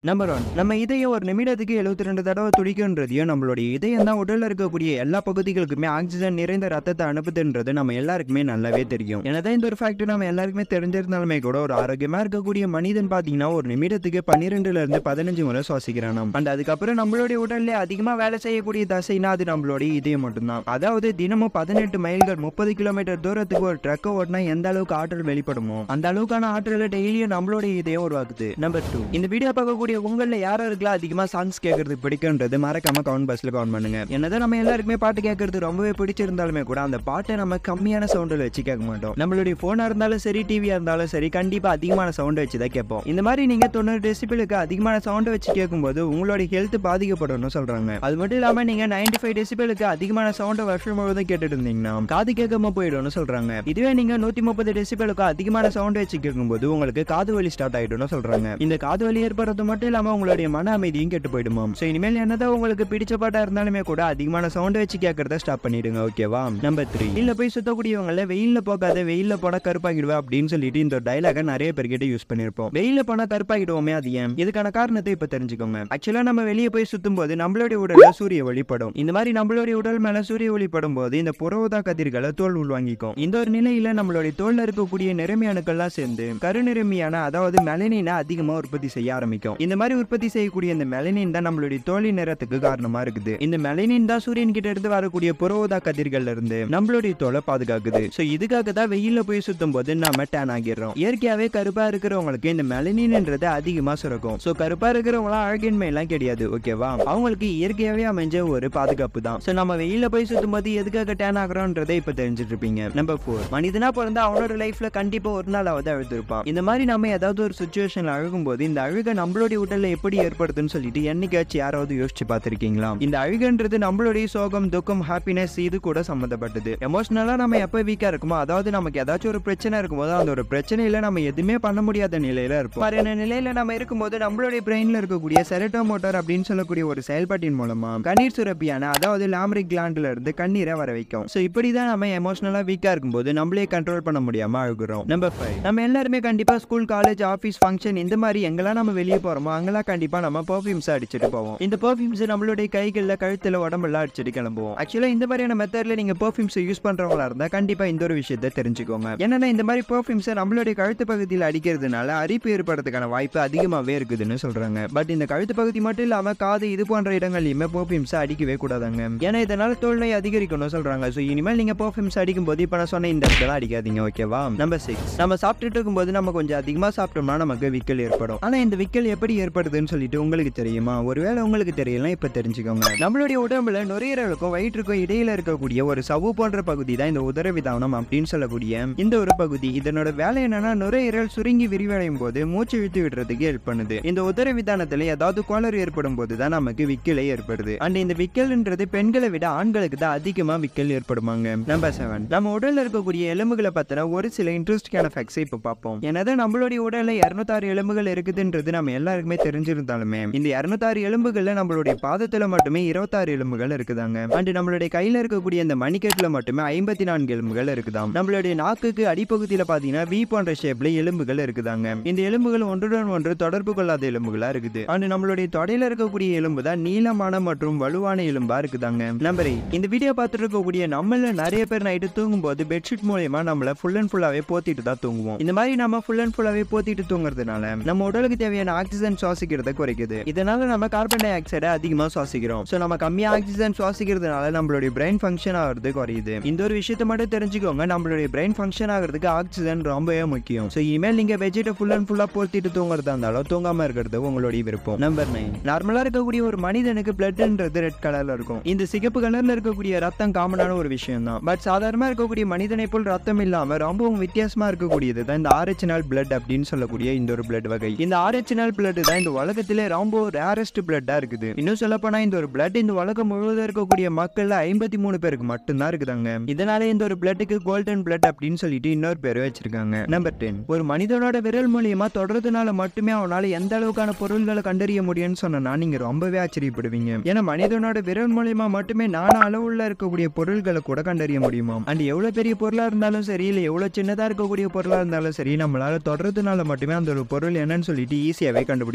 number one நம்ம இதயம் ஒரு நிமிடத்துக்கு எழுபத்தி ரெண்டு தடவை துடிக்குன்றதையும் நம்மளுடைய இதயம் தான் உடல்ல இருக்கக்கூடிய எல்லா பகுதிகளுக்குமே ஆக்சிஜன் நிறைந்த ரத்தத்தை அனுப்புதுன்றது நம்ம எல்லாருக்குமே நல்லாவே தெரியும் எனதான் இந்த ஒரு ஃபேக்ட் நம்ம எல்லாருக்குமே தெரிஞ்சிருந்தாலுமே கூட ஒரு ஆரோக்கியமா இருக்கக்கூடிய மனிதன் பாத்தீங்கன்னா ஒரு நிமிடத்துக்கு பன்னிரெண்டுல இருந்து பதினஞ்சு முறை சுவாசிக்கிறானாம் அண்ட் அதுக்கப்புறம் நம்மளுடைய உடல்ல அதிகமா வேலை செய்யக்கூடிய தசைனா அது நம்மளுடைய இதயம் மட்டும்தான் அதாவது தினமும் பதினெட்டு மைல்கள் முப்பது கிலோமீட்டர் தூரத்துக்கு ஒரு ட்ரக் ஓட்டினா எந்த அளவுக்கு ஆற்றல் வெளிப்படுமோ அந்த அளவுக்கான ஆற்றலை டெய்லியும் நம்மளுடைய இதயம் உருவாக்குது நம்பர் டூ இந்த வீடியோ பார்க்கக்கூடிய உங்களில் யாராருக்கெல்லாம் அதிகமா சாங்ஸ் கேட்கறது பிடிக்குன்றது மறக்காம கவுண்ட் பஸ்ல கவுண்ட் பண்ணுங்க என்னதான் நம்ம எல்லாருக்குமே பாட்டு கேட்கறது ரொம்பவே பிடிச்சிருந்தாலுமே கூட அந்த பாட்டை நம்ம கம்மியான சவுண்டில் வச்சு கேட்க மாட்டோம் நம்மளுடைய போனா இருந்தாலும் சரி டிவியா இருந்தாலும் சரி கண்டிப்பா அதிகமான சவுண்ட் வச்சு தான் கேட்போம் இந்த மாதிரி நீங்க தொண்ணூறு டெசிபிளுக்கு அதிகமான சவுண்ட் வச்சு கேட்கும்போது உங்களுடைய ஹெல்த் பாதிக்கப்படும் சொல்றாங்க அது மட்டும் இல்லாம நீங்க நைன்டி ஃபைவ் டெசிபிளுக்கு அதிகமான சவுண்ட் வருஷம் முழுவதும் கேட்டுட்டு இருந்தீங்கன்னா காது கேட்காம போயிடும்னு சொல்றாங்க இதுவே நீங்க நூத்தி முப்பது டெசிபிளுக்கு அதிகமான சவுண்ட் வச்சு கேட்கும்போது உங்களுக்கு காது வலி ஸ்டார்ட் ஆயிடும்னு சொல்றாங்க இந்த காது வலி ஏற்படுறது மட்டும் இல்லாம உங்களுடைய மன அமைதியும் கெட்டு போயிடுமாம் சோ இனிமேல் என்னதான் உங்களுக்கு பிடிச்ச பாட்டா இருந்தாலுமே கூட அதிகமான சவுண்ட் வச்சு கேட்கறத ஸ்டாப் பண்ணிடுங்க ஓகேவா நம்பர் த்ரீ இல்ல போய் சுத்தக்கூடியவங்கள வெயில்ல போகாத வெயில்ல போனா கருப்பாகிடுவேன் அப்படின்னு சொல்லிட்டு இந்த டைலாக நிறைய பேர்கிட்ட யூஸ் பண்ணிருப்போம் வெயில்ல போனா கருப்பாகிடுவோமே அது ஏன் இதுக்கான காரணத்தை இப்ப தெரிஞ்சுக்கோங்க ஆக்சுவலா நம்ம வெளியே போய் சுத்தும் போது நம்மளுடைய உடல்ல சூரிய ஒளிப்படும் இந்த மாதிரி நம்மளுடைய உடல் மேல சூரிய ஒளிப்படும் போது இந்த புறவுதா கதிர்களை தோல் உள்வாங்கிக்கும் இந்த ஒரு நிலையில நம்மளுடைய தோல்ல இருக்கக்கூடிய நிறமி அணுக்கள்லாம் சேர்ந்து கருநிறமியான அதாவது மெலனினை அதிகமா உற்பத்தி செய்ய ஆரம்பிக்கும் இந்த மாதிரி உற்பத்தி செய்யக்கூடிய இந்த மெலனின் தான் நம்மளுடைய தோலின் நிறத்துக்கு காரணமா இருக்குது இந்த மெலனின் தான் சூரியன் கிட்ட இருந்து வரக்கூடிய புறவுதா கதிர்கள்ல இருந்து நம்மளுடைய தோலை பாதுகாக்குது சோ இதுக்காக தான் வெயில்ல போய் சுத்தும் போது நாம டேன் ஆகிடுறோம் இயற்கையாவே கருப்பா இருக்கிறவங்களுக்கு இந்த மெலனின்ன்றது அதிகமா சுரக்கும் சோ கருப்பா இருக்கிறவங்களாம் அழகின்மை எல்லாம் கிடையாது ஓகேவா அவங்களுக்கு இயற்கையாவே அமைஞ்ச ஒரு பாதுகாப்பு தான் சோ நம்ம வெயில்ல போய் சுத்தும் போது எதுக்காக டேன் ஆகுறோன்றதை இப்ப தெரிஞ்சுட்டு இருப்பீங்க நம்பர் ஃபோர் மனிதனா பிறந்தா அவனோட லைஃப்ல கண்டிப்பா ஒரு நாளாவது அழுதுருப்பான் இந்த மாதிரி நம்ம ஏதாவது ஒரு சுச்சுவேஷன்ல அழுகும் போது இந்த அழுகை நம்மளுடைய உடல்ல எப்படி ஏற்படுதுன்னு சொல்லிட்டு என்னைக்காச்சும் யாராவது யோசிச்சு பார்த்திருக்கீங்களா இந்த அழுகன்றது நம்மளுடைய சோகம் துக்கம் ஹாப்பினஸ் இது கூட சம்மந்தப்பட்டது எமோஷனலா நம்ம எப்ப வீக்கா இருக்குமோ அதாவது நமக்கு ஏதாச்சும் ஒரு பிரச்சனை இருக்கும்போது அந்த ஒரு பிரச்சனையில நம்ம எதுவுமே பண்ண முடியாத நிலையில இருப்போம் மாதிரியான நிலையில நம்ம இருக்கும்போது நம்மளுடைய பிரெயின்ல இருக்கக்கூடிய செரட்டோ மோட்டார் அப்படின்னு சொல்லக்கூடிய ஒரு செயல்பாட்டின் மூலமா கண்ணீர் சுரப்பியான அதாவது லாமரிக் கிளாண்ட்ல இருந்து கண்ணீரை வர வைக்கும் சோ இப்படிதான் நம்ம எமோஷனலா வீக்கா இருக்கும்போது நம்மளே கண்ட்ரோல் பண்ண முடியாம அழுகுறோம் நம்பர் ஃபைவ் நம்ம எல்லாருமே கண்டிப்பா ஸ்கூல் காலேஜ் ஆஃபீஸ் ஃபங்க்ஷன் இந்த மாதிரி எங்கெல்லாம் நம்ம வெளியே போறோமோ அங்கெல்லாம் கண்டிப்பா நம்ம பர்ஃபியூம்ஸ் அடிச்சுட்டு போவோம் இந்த பர்ஃபியூம்ஸ் நம்மளுடைய கைகள்ல கழுத்துல உடம்பெல்லாம் அடிச்சுட்டு கிளம்புவோம் ஆக்சுவலா இந்த மாதிரியான மெத்தட்ல நீங்க பர்ஃபியூம்ஸ் யூஸ் பண்றவங்களா இருந்தா கண்டிப்பா இந்த ஒரு விஷயத்தை தெரிஞ்சுக்கோங்க என்னன்னா இந்த மாதிரி பர்ஃபியூம்ஸ் நம்மளுடைய கழுத்து பகுதியில் அடிக்கிறதுனால அரிப்பு ஏற்படுறதுக்கான வாய்ப்பு அதிகமாகவே இருக்குதுன்னு சொல்றாங்க பட் இந்த கழுத்து பகுதி மட்டும் இல்லாம காது இது போன்ற இடங்கள்லையுமே பர்ஃபியூம்ஸ் அடிக்கவே கூடாதாங்க ஏன்னா இதனால தோல்லை அதிகரிக்கணும் சொல்றாங்க ஸோ இனிமேல் நீங்க பர்ஃபியூம்ஸ் அடிக்கும் போது இப்போ நான் சொன்ன இந்த இடத்துல அடிக்காதீங்க ஓகேவா நம்பர் சிக்ஸ் நம்ம சாப்பிட்டுட்டு இருக்கும்போது நம்ம கொஞ்சம் அதிகமா சாப்பிட்டோம்னா நமக்கு விக்கல் ஏற்படும் ஆனா இந்த விக்கல் எப்படி ஏற்படுதுன்னு சொல்லிட்டு உங்களுக்கு தெரியுமா ஒருவேளை உங்களுக்கு தெரியலாம் இப்ப தெரிஞ்சுக்கோங்க நம்மளுடைய உடம்புல நுரையீரலுக்கும் வயிற்றுக்கும் இடையில இருக்கக்கூடிய ஒரு சவ்வு போன்ற பகுதி தான் இந்த உதரவிதானம் அப்படின்னு சொல்லக்கூடிய இந்த ஒரு பகுதி இதனோட வேலை என்னன்னா நுரையீரல் சுருங்கி விரிவடையும் போது மூச்சு இழுத்து விடுறதுக்கு ஹெல்ப் பண்ணுது இந்த உதரவிதானத்துல ஏதாவது கோளறு ஏற்படும் போது தான் நமக்கு விக்கலே ஏற்படுது அண்ட் இந்த விக்கல்ன்றது பெண்களை விட ஆண்களுக்கு தான் அதிகமா விக்கல் ஏற்படுமாங்க நம்பர் செவன் நம்ம உடல்ல இருக்கக்கூடிய எலும்புகளை பத்தின ஒரு சில இன்ட்ரெஸ்டிங்கான ஃபேக்ட்ஸை இப்போ பார்ப்போம் என்னதான் நம்மளுடைய உடல்ல இருநூத்தாறு எலும்புகள் இருக்குதுன்றது நம்ம எல்லாருக்குமே தெரிஞ்சிருந்தாலுமே இந்த இருநூத்தாறு எலும்புகள்ல நம்மளுடைய பாதத்துல மட்டுமே இருபத்தாறு எலும்புகள் இருக்குதாங்க அண்ட் நம்மளுடைய கையில இருக்கக்கூடிய இந்த மணிக்கட்டுல மட்டுமே ஐம்பத்தி நான்கு எலும்புகள் இருக்குதாம் நம்மளுடைய நாக்குக்கு அடிப்பகுதியில பாத்தீங்கன்னா வி போன்ற ஷேப்ல எலும்புகள் இருக்குதாங்க இந்த எலும்புகள் ஒன்றுடன் ஒன்று தொடர்பு கொள்ளாத எலும்புகளா இருக்குது அண்ட் நம்மளுடைய தொடையில இருக்கக்கூடிய எலும்பு தான் நீளமான மற்றும் வலுவான எலும்பா இருக்குதாங்க நம்பர் இந்த வீடியோ பார்த்துட்டு இருக்கக்கூடிய நம்மள நிறைய பேர் நைட்டு தூங்கும் போது பெட்ஷீட் மூலயமா நம்மள ஃபுல் அண்ட் ஃபுல்லாவே போத்திட்டு தான் தூங்குவோம் இந்த மாதிரி நம்ம ஃபுல் அண்ட் ஃபுல்லாவே போத்திட்டு தூங்குறதுனால நம்ம உடலுக்கு தேவையான ஆக்சிஜன் சுவாசிக்கிறத குறைக்குது இதனால நம்ம கார்பன் டை ஆக்சைடை அதிகமா சுவாசிக்கிறோம் ஸோ நம்ம கம்மியா ஆக்சிஜன் சுவாசிக்கிறதுனால நம்மளுடைய பிரெயின் ஃபங்க்ஷன் ஆகிறது குறையுது இந்த ஒரு விஷயத்தை மட்டும் தெரிஞ்சுக்கோங்க நம்மளுடைய பிரெயின் ஃபங்க்ஷன் ஆகிறதுக்கு ஆக்சிஜன் ரொம்பவே முக்கியம் ஸோ இனிமேல் நீங்க வெஜிட்ட ஃபுல் அண்ட் ஃபுல்லா போத்திட்டு தூங்குறதா இருந்தாலும் தூங்காம இருக்கிறது உங்களுடைய விருப்பம் நம்பர் நைன் நார்மலா இருக்கக்கூடிய ஒரு மனிதனுக்கு பிளட்ன்றது ரெட் கலர்ல இருக்கும் இந்த சிகப்பு கலர்ல இருக்கக்கூடிய ரத்தம் காமனான ஒரு விஷயம் தான் பட் சாதாரணமா இருக்கக்கூடிய மனிதனை போல் ரத்தம் இல்லாம ரொம்பவும் வித்தியாசமா இருக்கக்கூடியது தான் இந்த ஆர்ஹெச்என்எல் பிளட் அப்படின்னு சொல்லக்கூடிய இந்த ஒரு பிளட் வகை இந்த ஆர்ஹெச்என்எல் பிளட் தான் இந்த உலகத்திலே ரொம்ப ரேரஸ்ட் பிளட்டா இருக்குது இன்னும் சொல்ல போனா இந்த ஒரு பிளட் இந்த உலகம் முழுவதும் இருக்கக்கூடிய மக்கள்ல ஐம்பத்தி மூணு பேருக்கு மட்டும்தான் இருக்குதாங்க இதனால இந்த ஒரு பிளட்டுக்கு கோல்டன் பிளட் அப்படின்னு சொல்லிட்டு இன்னொரு பேர் வச்சிருக்காங்க நம்பர் டென் ஒரு மனிதனோட விரல் மூலியமா தொடர்றதுனால மட்டுமே அவனால எந்த அளவுக்கான பொருள்களை கண்டறிய முடியும்னு சொன்னா நீங்க ரொம்பவே ஆச்சரியப்படுவீங்க ஏன்னா மனிதனோட விரல் மூலியமா மட்டுமே நான அளவுள்ள இருக்கக்கூடிய பொருள்களை கூட கண்டறிய முடியுமா அண்ட் எவ்வளவு பெரிய பொருளா இருந்தாலும் சரி இல்ல எவ்வளவு சின்னதா இருக்கக்கூடிய பொருளா இருந்தாலும் சரி நம்மளால தொடர்றதுனால மட்டுமே அந்த ஒரு பொருள் என்னன்னு சொல்லிட்டு ஈஸியாவே கண்டுபிடிக்க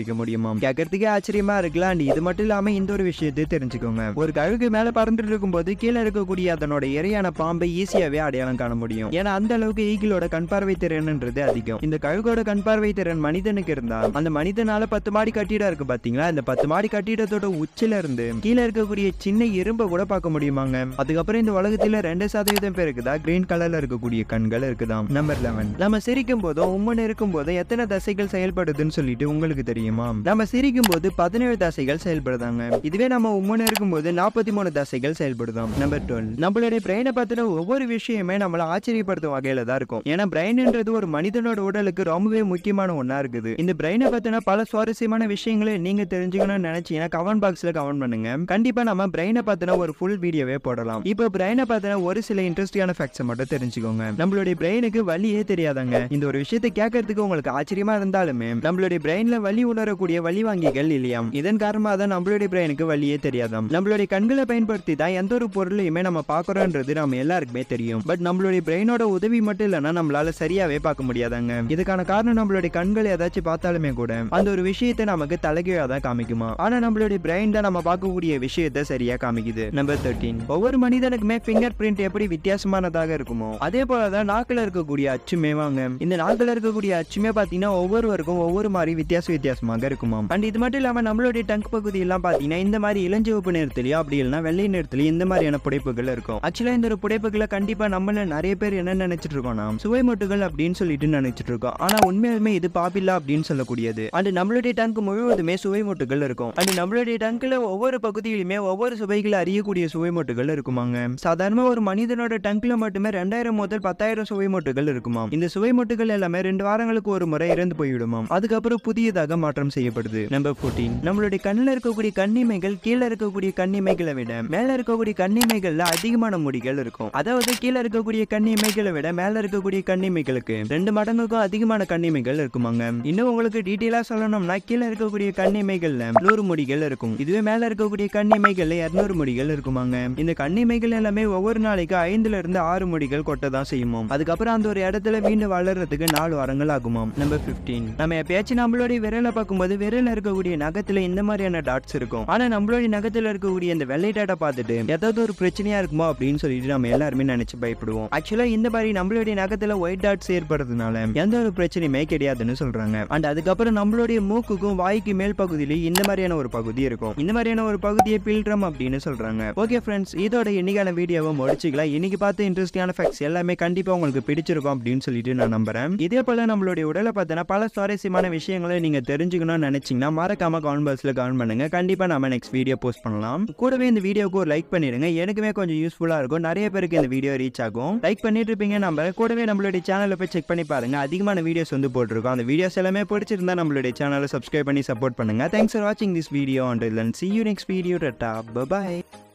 பிடிக்க முடியுமா கேட்கறதுக்கே ஆச்சரியமா இருக்கலாம் and இது மட்டும் இல்லாம இந்த ஒரு விஷயத்தை தெரிஞ்சுக்கோங்க ஒரு கழுகு மேல பறந்துட்டு இருக்கும்போது கீழே இருக்கக்கூடிய அதனோட இரையான பாம்பை ஈஸியாவே அடையாளம் காண முடியும் ஏன்னா அந்த அளவுக்கு ஈகிளோட கண் பார்வை திறன்ன்றது அதிகம் இந்த கழுகோட கண் பார்வை திறன் மனிதனுக்கு இருந்தா அந்த மனிதனால பத்து மாடி கட்டிடம் இருக்கு பாத்தீங்களா இந்த பத்து மாடி கட்டிடத்தோட உச்சில இருந்து கீழே இருக்கக்கூடிய சின்ன எறும்பை கூட பார்க்க முடியுமாங்க அதுக்கப்புறம் இந்த உலகத்துல ரெண்டு சதவீதம் பேருக்கு தான் கிரீன் கலர்ல இருக்கக்கூடிய கண்கள் இருக்குதாம் நம்பர் லெவன் நம்ம சிரிக்கும் போதும் உம்மன் இருக்கும் போதும் எத்தனை தசைகள் செயல்படுதுன்னு சொல்லிட்டு உங்களுக்கு தெரியுமா நம்ம சிரிக்கும் போது பதினேழு தசைகள் செயல்படுதாங்க இதுவே நம்ம உம்மன் இருக்கும்போது நாற்பத்தி மூணு தசைகள் செயல்படுதாம் நம்பர் டுவெல் நம்மளுடைய பிரெயினை பத்தின ஒவ்வொரு விஷயமே நம்மள ஆச்சரியப்படுத்தும் வகையில தான் இருக்கும் ஏன்னா பிரெயின்ன்றது ஒரு மனிதனோட உடலுக்கு ரொம்பவே முக்கியமான ஒண்ணா இருக்குது இந்த பிரெயினை பத்தின பல சுவாரஸ்யமான விஷயங்களை நீங்க தெரிஞ்சுக்கணும்னு நினைச்சீங்கன்னா கமெண்ட் பாக்ஸ்ல கமெண்ட் பண்ணுங்க கண்டிப்பா நம்ம பிரெயினை பத்தின ஒரு ஃபுல் வீடியோவே போடலாம் இப்போ பிரெயினை பத்தின ஒரு சில இன்ட்ரெஸ்டிங்கான ஃபேக்ட்ஸை மட்டும் தெரிஞ்சுக்கோங்க நம்மளுடைய பிரெயினுக்கு வலியே தெரியாதாங்க இந்த ஒரு விஷயத்தை கேட்கறதுக்கு உங்களுக்கு ஆச்சரியமா இருந்தாலுமே நம்மளுடைய பிரெயின்ல வலி உணரக்கூடிய வலி வாங்கிகள் இல்லையாம் இதன் காரணமாக தான் நம்மளுடைய பிரெயினுக்கு வலியே தெரியாதாம் நம்மளுடைய கண்களை பயன்படுத்தி தான் எந்த ஒரு பொருளையுமே நம்ம பார்க்கறோன்றது நம்ம எல்லாருக்குமே தெரியும் பட் நம்மளுடைய பிரெயினோட உதவி மட்டும் இல்லைன்னா நம்மளால சரியாவே பார்க்க முடியாதாங்க இதுக்கான காரணம் நம்மளுடைய கண்கள் ஏதாச்சும் பார்த்தாலுமே கூட அந்த ஒரு விஷயத்தை நமக்கு தலைகீழா தான் காமிக்குமா ஆனா நம்மளுடைய பிரெயின் தான் நம்ம பார்க்கக்கூடிய விஷயத்தை சரியா காமிக்குது நம்பர் தேர்ட்டீன் ஒவ்வொரு மனிதனுக்குமே ஃபிங்கர் பிரிண்ட் எப்படி வித்தியாசமானதாக இருக்குமோ அதே போலதான் நாக்குல இருக்கக்கூடிய அச்சுமே வாங்க இந்த நாக்குல இருக்கக்கூடிய அச்சுமே பாத்தீங்கன்னா ஒவ்வொருவருக்கும் ஒவ்வொரு மாதிரி வித்தியாச வித்தியாசமாக இருக்குமா அண்ட் இது மட்டும் இல்லாம நம்மளுடைய டங்க் பகுதி எல்லாம் பாத்தீங்கன்னா இந்த மாதிரி இளஞ்சிவப்பு நிறத்துலயும் அப்படி இல்லைன்னா வெள்ளை நிறத்துலயும் இந்த மாதிரியான புடைப்புகள் இருக்கும் ஆக்சுவலா இந்த ஒரு புடைப்புகளை கண்டிப்பா நம்மள நிறைய பேர் என்ன நினைச்சிட்டு இருக்கோம்னா சுவை மொட்டுகள் அப்படின்னு சொல்லிட்டு நினைச்சிட்டு இருக்கோம் ஆனா உண்மையாலுமே இது பாப்பில்லா அப்படின்னு சொல்லக்கூடியது அண்ட் நம்மளுடைய டங்க் முழுவதுமே சுவை மொட்டுகள் இருக்கும் அண்ட் நம்மளுடைய டங்க்ல ஒவ்வொரு பகுதியிலுமே ஒவ்வொரு சுவைகளை அறியக்கூடிய சுவை மொட்டுகள் இருக்குமாங்க சாதாரணமா ஒரு மனிதனோட டங்க்ல மட்டுமே ரெண்டாயிரம் முதல் பத்தாயிரம் சுவை மொட்டுகள் இருக்குமாம் இந்த சுவை மொட்டுகள் எல்லாமே ரெண்டு வாரங்களுக்கு ஒரு முறை இறந்து போய்விடுமாம் அதுக்கப்புறம் புதியதாக மாற்றம் செய்யப்படுது நம்பர் 14 நம்மளுடைய கண்ணில் இருக்கக்கூடிய கண்ணிமைகள் கீழே இருக்கக்கூடிய கண்ணிமைகளை விட மேல இருக்கக்கூடிய கண்ணிமைகள்ல அதிகமான முடிகள் இருக்கும் அதாவது கீழே இருக்கக்கூடிய கண்ணிமைகளை விட மேல இருக்கக்கூடிய கண்ணிமைகளுக்கு ரெண்டு மடங்குக்கும் அதிகமான கண்ணிமைகள் இருக்குமாங்க இன்னும் உங்களுக்கு டீட்டெயிலா சொல்லணும்னா கீழே இருக்கக்கூடிய கண்ணிமைகள்ல நூறு முடிகள் இருக்கும் இதுவே மேல இருக்கக்கூடிய கண்ணிமைகள்ல இருநூறு முடிகள் இருக்குமாங்க இந்த கண்ணிமைகள் எல்லாமே ஒவ்வொரு நாளைக்கு ஐந்துல இருந்து ஆறு முடிகள் கொட்ட தான் செய்யுமோ அதுக்கப்புறம் அந்த ஒரு இடத்துல மீண்டும் வளர்றதுக்கு நாலு வாரங்கள் ஆகுமாம் நம்பர் 15 நம்ம எப்பயாச்சும் நம்மளுடைய விரலை பார்க்கும்போது விரல்ல இருக்கக்கூடிய நகத்துல இந்த மாதிரியான டாட்ஸ் இருக்கும் ஆனா நம்மளுடைய நகத்துல இருக்கக்கூடிய இந்த வெள்ளை டாட்டை பார்த்துட்டு ஏதாவது ஒரு பிரச்சனையா இருக்குமோ அப்படின்னு சொல்லிட்டு நம்ம எல்லாருமே நினைச்சு பயப்படுவோம் ஆக்சுவலா இந்த மாதிரி நம்மளுடைய நகத்துல ஒயிட் டாட்ஸ் ஏற்படுறதுனால எந்த ஒரு பிரச்சனையுமே கிடையாதுன்னு சொல்றாங்க அண்ட் அதுக்கப்புறம் நம்மளுடைய மூக்குக்கும் வாய்க்கு மேல் பகுதியில இந்த மாதிரியான ஒரு பகுதி இருக்கும் இந்த மாதிரியான ஒரு பகுதியை பில்ட்ரம் அப்படின்னு சொல்றாங்க ஓகே ஃப்ரெண்ட்ஸ் இதோட இன்னைக்கான வீடியோவை முடிச்சுக்கலாம் இன்னைக்கு பார்த்த இன்ட்ரெஸ்டிங்கான ஃபேக்ட்ஸ் எல்லாமே கண்டிப்பா உங்களுக்கு பிடிச்சிருக்கும் அப்படின்னு சொல்லிட்டு நான் நம்புறேன் இதே போல நம்மளுடைய உடலை பார்த்தீங்கன்னா பல சுவாரஸ்யமான விஷயங்களை நீங்க தெரிஞ்சுக்கணும்னு நினைச்சீங்கன்னா மறக்காம கமெண்ட் பாக்ஸ்ல கமெண்ட் பண்ணுங்க கண்டிப்பா நம்ம நெக்ஸ்ட் வீடியோ போஸ்ட் பண்ணலாம் கூடவே இந்த வீடியோக்கு ஒரு லைக் பண்ணிடுங்க எனக்குமே கொஞ்சம் யூஸ்ஃபுல்லா இருக்கும் நிறைய பேருக்கு இந்த வீடியோ ரீச் ஆகும் லைக் பண்ணிட்டு இருப்பீங்க நம்ம கூடவே நம்மளுடைய சேனலை போய் செக் பண்ணி பாருங்க அதிகமான வீடியோஸ் வந்து போட்டிருக்கோம் அந்த வீடியோஸ் எல்லாமே பிடிச்சிருந்தா நம்மளுடைய சேனலை சப்ஸ்கிரைப் பண்ணி சப்போர்ட் பண்ணுங்க தேங்க்ஸ் ஃபார் வாட்சிங் this video and see you next video tata bye bye